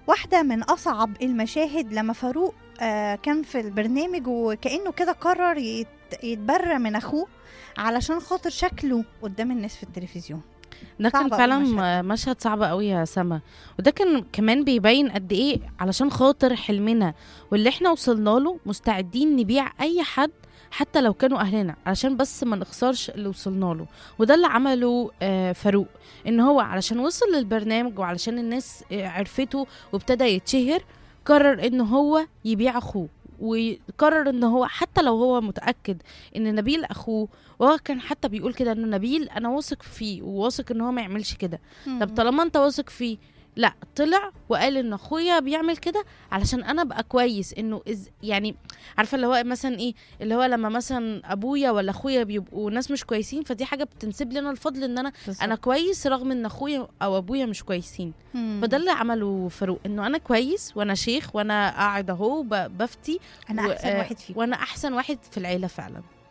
واحدة من أصعب المشاهد لما فاروق آه كان في البرنامج وكأنه كده قرر يت- يتبرى من أخوه علشان خاطر شكله قدام الناس في التلفزيون ده كان صعب أوي فعلا المشهد. م- مشهد صعب قوي يا سما وده كان كمان بيبين قد ايه علشان خاطر حلمنا واللي احنا وصلنا له مستعدين نبيع اي حد حتى لو كانوا اهلنا علشان بس ما نخسرش اللي وصلنا له وده اللي عمله آه، فاروق ان هو علشان وصل للبرنامج وعلشان الناس آه، عرفته وابتدى يتشهر قرر ان هو يبيع اخوه وقرر ان هو حتى لو هو متاكد ان نبيل اخوه وهو كان حتى بيقول كده انه نبيل انا واثق فيه وواثق ان هو ما يعملش كده طب طالما انت واثق فيه لا طلع وقال ان اخويا بيعمل كده علشان انا ابقى كويس انه إز يعني عارفه اللي هو مثلا ايه اللي هو لما مثلا ابويا ولا اخويا بيبقوا ناس مش كويسين فدي حاجه بتنسب لي انا الفضل ان انا انا كويس رغم ان اخويا او ابويا مش كويسين مم. فده اللي عمله فاروق انه انا كويس وانا شيخ وانا قاعد اهو ب- بفتي أنا و- أحسن آه، واحد فيكم وانا احسن واحد في العيله فعلا